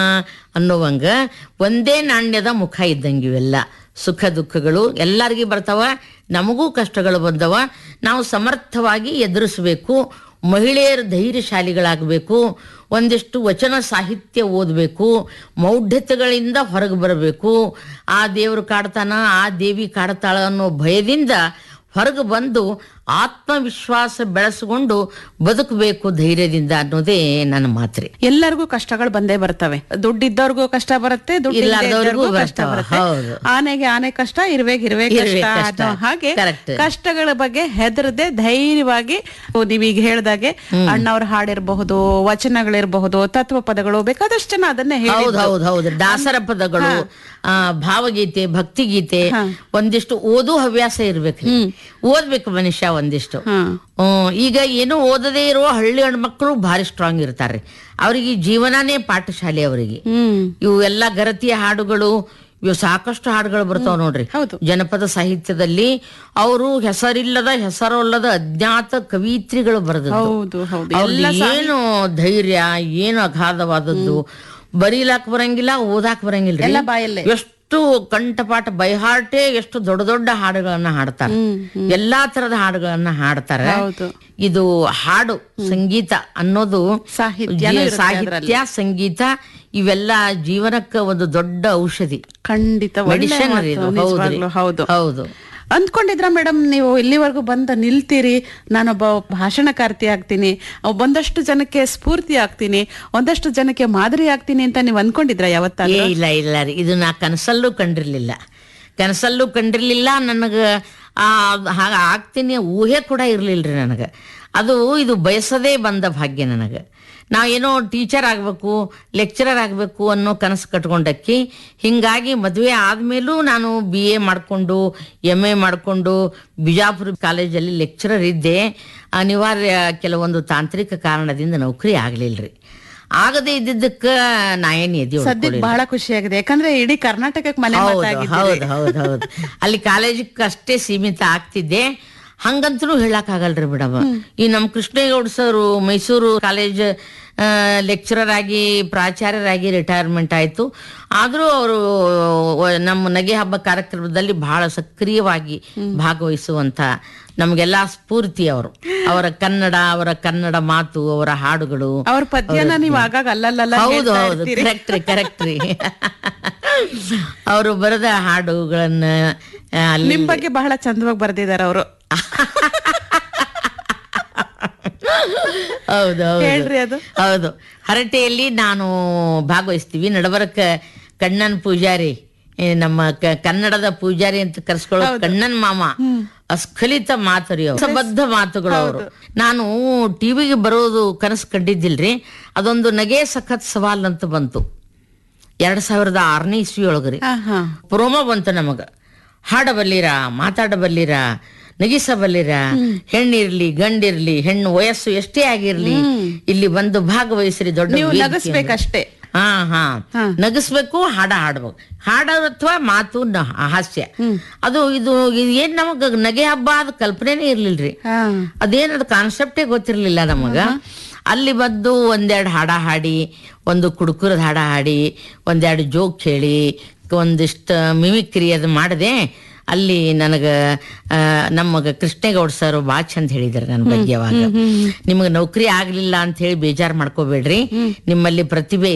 ಅನ್ನುವಂಗ ಒಂದೇ ನಾಣ್ಯದ ಮುಖ ಇದ್ದಂಗೆ ಇವೆಲ್ಲ ಸುಖ ದುಃಖಗಳು ಎಲ್ಲರಿಗೂ ಬರ್ತಾವ ನಮಗೂ ಕಷ್ಟಗಳು ಬಂದವ ನಾವು ಸಮರ್ಥವಾಗಿ ಎದುರಿಸಬೇಕು ಮಹಿಳೆಯರು ಧೈರ್ಯಶಾಲಿಗಳಾಗಬೇಕು ಒಂದಿಷ್ಟು ವಚನ ಸಾಹಿತ್ಯ ಓದಬೇಕು ಮೌಢ್ಯತೆಗಳಿಂದ ಹೊರಗೆ ಬರಬೇಕು ಆ ದೇವರು ಕಾಡ್ತಾನ ಆ ದೇವಿ ಕಾಡ್ತಾಳ ಅನ್ನೋ ಭಯದಿಂದ ಹೊರಗೆ ಬಂದು ಆತ್ಮವಿಶ್ವಾಸ ಬೆಳೆಸಿಕೊಂಡು ಬದುಕಬೇಕು ಧೈರ್ಯದಿಂದ ಅನ್ನೋದೇ ನನ್ನ ಮಾತ್ರಿ ಎಲ್ಲರಿಗೂ ಕಷ್ಟಗಳು ಬಂದೇ ಬರ್ತವೆ ದುಡ್ಡಿದ್ದವ್ರಿಗೂ ಕಷ್ಟ ಬರುತ್ತೆ ದುಡ್ಡು ಇಲ್ಲಾರ್ದವ್ರಿಗೂ ಕಷ್ಟ ಬರ್ತಾವ. ಬರುತ್ತೆ ಹೌದು. ಆನೆಗೆ ಆನೆ ಕಷ್ಟ ಇರುವೆಗೆ ಇರುವೆ ಇರುವೆ ಕಷ್ಟ ಕಷ್ಟ. ಅನ್ನೋ ಹಾಗೆ Correct. ಕಷ್ಟಗಳ ಬಗ್ಗೆ ಹೆದರದೆ ಧೈರ್ಯವಾಗಿ ನೀವೀಗ ಹೇಳ್ದಾಗೆ ಅಣ್ಣವ್ರ ಹಾಡಿರಬಹುದು ವಚನಗಳಿರಬಹುದು ತತ್ವ ಪದಗಳು ಬೇಕಾದಷ್ಟು ಜನ ಅದನ್ನೇ ಹೌದು ಹೇಳಿದ್ರು ಹೌದು ಹೌದು ದಾಸರ ಪದಗಳು ಆ ಭಾವಗೀತೆ ಭಕ್ತಿಗೀತೆ ಒಂದಿಷ್ಟು ಓದು ಹವ್ಯಾಸ ಇರ್ಬೇಕ್ರಿ ಓದ್ಬೇಕು ಮನುಷ್ಯ ಒಂದಿಷ್ಟು ಹಾ ಹ್ಮ್, ಈಗ ಏನು ಓದದೇ ಇರೋ ಹಳ್ಳಿ ಹೆಣ್ಮಕ್ಳು ಭಾರಿ ಸ್ಟ್ರಾಂಗ್ ಇರ್ತಾರೆ ಅವರಿಗೆ ಜೀವನನೇ ಪಾಠಶಾಲೆ ಅವರಿಗೆ ಹ್ಮ್ ಇವು ಎಲ್ಲ ಗರತಿಯ ಹಾಡುಗಳು ಇವು ಸಾಕಷ್ಟು ಹಾಡುಗಳು ಬರ್ತಾವ ನೋಡ್ರಿ ಹೌದು. ಜನಪದ ಸಾಹಿತ್ಯದಲ್ಲಿ ಅವರು ಹೆಸರಿಲ್ಲದ ಹೆಸರಲ್ಲದ ಅಜ್ಞಾತ ಕವಿತ್ರಿಗಳು ಬರೆದದ್ದು ಹೌದು ಹೌದು ಅವ್ರದ್ದು ಏನು ಧೈರ್ಯ ಏನು ಅಗಾಧವಾದದ್ದು ಬರೀಲಾಕ್ ಬರಂಗಿಲ್ಲ ಓದಾಕ್ ಬರಂಗಿಲ್ಲ ಎಲ್ಲ ಬಾಯಲ್ಲೇ. ಎಷ್ಟು ಕಂಠಪಾಠ ಬೈಹಾರ್ಟೆ ಎಷ್ಟು ದೊಡ್ಡ ದೊಡ್ಡ ಹಾಡುಗಳನ್ನ ಹಾಡ್ತಾರೆ ಎಲ್ಲಾ ತರದ ಹಾಡುಗಳನ್ನ ಹಾಡ್ತಾರೆ ಹೌದು. ಇದು ಹಾಡು ಸಂಗೀತ ಅನ್ನೋದು ಸಾಹಿತ್ಯನೂ ಜೀ- ಇರುತ್ತೆ ಸಾಹಿತ್ಯ ಸಂಗೀತ ಇವೆಲ್ಲ ಜೀವನಕ್ಕೆ ಒಂದು ದೊಡ್ಡ ಔಷಧಿ ಖಂಡಿತ ಒಳ್ಳೆ ಮೆಡಿಸಿನ್ ಮಾತು, ಇದು ನಿಜವಾಗ್ಲೂ ಹೌದು ಹೌದು ಅಂದ್ಕೊಂಡಿದ್ರ ಮೇಡಮ್ ನೀವು ಇಲ್ಲಿವರೆಗೂ ಬಂದ ನಿಲ್ತೀರಿ ನಾನೊಬ್ಬ ಭಾಷಣಕಾರ್ತಿ ಆಗ್ತೀನಿ ಒಂದಷ್ಟು ಜನಕ್ಕೆ ಸ್ಫೂರ್ತಿ ಆಗ್ತೀನಿ ಒಂದಷ್ಟು ಜನಕ್ಕೆ ಮಾದರಿ ಆಗ್ತೀನಿ ಅಂತ ನೀವು ಅನ್ಕೊಂಡಿದ್ರ ಯಾವತ್ತಾದ್ರೂ ಏ ಇಲ್ಲ ಇಲ್ಲ ರೀ ಇದು ನಾ ಕನಸಲ್ಲೂ ಕಂಡಿರ್ಲಿಲ್ಲ ಕನಸಲ್ಲೂ ಕಂಡಿರ್ಲಿಲ್ಲ ನನಗ ಆ ಹಾಗ ಆಗ್ತೀನಿ ಊಹೆ ಕೂಡ ಇರ್ಲಿಲ್ರಿ ನನಗೆ ಅದು ಇದು ಬಯಸದೇ ಬಂದ ಭಾಗ್ಯ ನನಗೆ ನಾ ಏನೋ ಟೀಚರ್ ಆಗಬೇಕು ಲೆಕ್ಚರರ್ ಆಗಬೇಕು ಅನ್ನೋ ಕನಸು ಕಟ್ಕೊಂಡಕ್ಕಿ ಹಿಂಗಾಗಿ ಮದುವೆ ಆದ್ಮೇಲೂ ನಾನು ಬಿ ಎ ಮಾಡಿಕೊಂಡು ಎಮ್ ಎ ಮಾಡಿಕೊಂಡು ಬಿಜಾಪುರ ಕಾಲೇಜಲ್ಲಿ ಲೆಕ್ಚರರ್ ಇದ್ದೆ ಅನಿವಾರ್ಯ ಕೆಲವೊಂದು ತಾಂತ್ರಿಕ ಕಾರಣದಿಂದ ನೌಕರಿ ಆಗ್ಲಿಲ್ರಿ ಆಗದೇ ಇದ್ದಿದ್ದಕ್ಕ ನಾ ಏನ್ ಎದೆ ಸದ್ಯಕ್ಕೆ ಬಹಳ ಖುಷಿಯಾಗಿದೆ ಯಾಕಂದ್ರೆ ಇಡೀ ಕರ್ನಾಟಕಕ್ಕೆ ಮನೆ ಹೌದು ಮಾತಾಗಿದ್ದೀರಿ. ಹೌದು ಹೌದು ಹೌದು ಅಲ್ಲಿ ಕಾಲೇಜಿಗೆ ಅಷ್ಟೇ ಸೀಮಿತ ಆಗ್ತಿದ್ದೆ ಹಂಗಂತೂ ಹೇಳಕ್ ಆಗಲ್ರಿ ಮೇಡಮ್ ಈ ನಮ್ Krishnegowda sir Mysuru college lecturer ಆಗಿ ಪ್ರಾಚಾರ್ಯರಾಗಿ ರಿಟೈರ್ಮೆಂಟ್ ಆಯ್ತು ಆದ್ರೂ ಅವರು ನಮ್ಮ ನಗೆ ಹಬ್ಬ ಕಾರ್ಯಕ್ರಮದಲ್ಲಿ ಬಹಳ ಸಕ್ರಿಯವಾಗಿ ಭಾಗವಹಿಸುವಂತ ನಮಗೆಲ್ಲ ಸ್ಫೂರ್ತಿ ಅವರು ಅವರ ಕನ್ನಡ ಅವರ ಕನ್ನಡ ಮಾತು ಅವರ ಹಾಡುಗಳು ಅವ್ರ ಪದ್ಯನ ನೀವು ಆಗಾಗ ಅಲ್ಲಲ್ಲ ಹೌದು ಹೌದು ಕರೆಕ್ಟ್ ರೀ ಕರೆಕ್ಟ್ ರೀ ಅವರು ಬರೆದ ಹಾಡುಗಳನ್ನ ಆ, ಅಲ್ಲಿ ನಿಮ್ ಬಗ್ಗೆ ಬಹಳ ಚಂದವಾಗಿ ಬರ್ದಿದಾರ ಅವರು ಹೌದು ಹೌದು ಹೇಳ್ರಿ ಅದು ಹೌದು ಹರಟೆಯಲ್ಲಿ ನಾನು ಭಾಗವಹಿಸ್ತೀವಿ ನಡಬರಕ ಕಣ್ಣನ್ ಪೂಜಾರಿ ಏ, ನಮ್ಮ ಕ- ಕನ್ನಡದ ಪೂಜಾರಿ ಅಂತ ಕರ್ಸ್ಕೊಳ್ಳೋ ಕಣ್ಣನ್ ಮಾಮ ಅಸ್ಖಲಿತ ಮಾತರಿ ಬದ್ಧ ಮಾತುಗಳು ಅವರು ನಾನು ಟಿವಿಗೆ ಬರೋದು ಕನಸು ಕಂಡಿದ್ದಿಲ್ರಿ ಅದೊಂದು ನಗೆ ಸಖತ್ ಸವಾಲ್ ಅಂತ ಬಂತು ಎರಡ್ ಸಾವಿರದ ಆರನೇ ಇಸ್ವಿ ಒಳಗ್ರಿ ಹಾ ಹಾ ಪ್ರೋಮೋ ಬಂತು ನಮಗ ಹಾಡಬಲ್ಲಿರ ಮಾತಾಡಬಲ್ಲಿರ ನಗಿಸಬಲ್ಲಿರ ಹೆಣ್ಣಿರ್ಲಿ ಗಂಡಿರ್ಲಿ ಹೆಣ್ಣು ವಯಸ್ಸು ಎಷ್ಟೇ ಆಗಿರ್ಲಿ ಇಲ್ಲಿ ಬಂದು ಭಾಗವಹಿಸ್ರಿ ದೊಡ್ಡ ನೀವು ವೇದಿಕೆ ನಗಸ್ಬೇಕಷ್ಟೇ ಹಾ ಹಾ ನಗಿಸ್ಬೇಕು ಹಾಡ ಹಾಡ್ಬೇಕು ಹಾಡ ಅಥವಾ ಮಾತು ನ- ಹಾಸ್ಯ ಅದು ಇದು ಇದು ಏನ್ ನಮಗ ನಗೆ ಹಬ್ಬ ಅದ ಕಲ್ಪನೆನೇ ಇರ್ಲಿಲ್ರಿ ಹಾ ಅದೇನದು ಕಾನ್ಸೆಪ್ಟೇ ಗೊತ್ತಿರ್ಲಿಲ್ಲ ನಮಗ ಅಲ್ಲಿ ಬಂದು ಒಂದೆರಡು ಹಾಡ ಹಾಡಿ ಒಂದು ಕುಡುಕುರದ ಹಾಡ ಹಾಡಿ ಒಂದೆರಡು ಜೋಕ್ ಹೇಳಿ ಒಂದಿಷ್ಟು ಮಿಮಿಕ್ರಿ ಅದು ಮಾಡಿದೆ ಅಲ್ಲಿ ನನಗ ಆ, ನಮಗ ಕೃಷ್ಣೇಗೌಡ ಸರ್ ಭಾಳ ಚಂದ ಹೇಳಿದ್ರು ನನ್ನ ಬಗ್ಗೆ ಅವಾಗ ನಿಮಗೆ ನೌಕರಿ ಆಗ್ಲಿಲ್ಲ ಅಂತ ಹೇಳಿ ಬೇಜಾರ್ ಮಾಡ್ಕೋಬೇಡ್ರಿ ನಿಮ್ಮಲ್ಲಿ ಪ್ರತಿಭೆ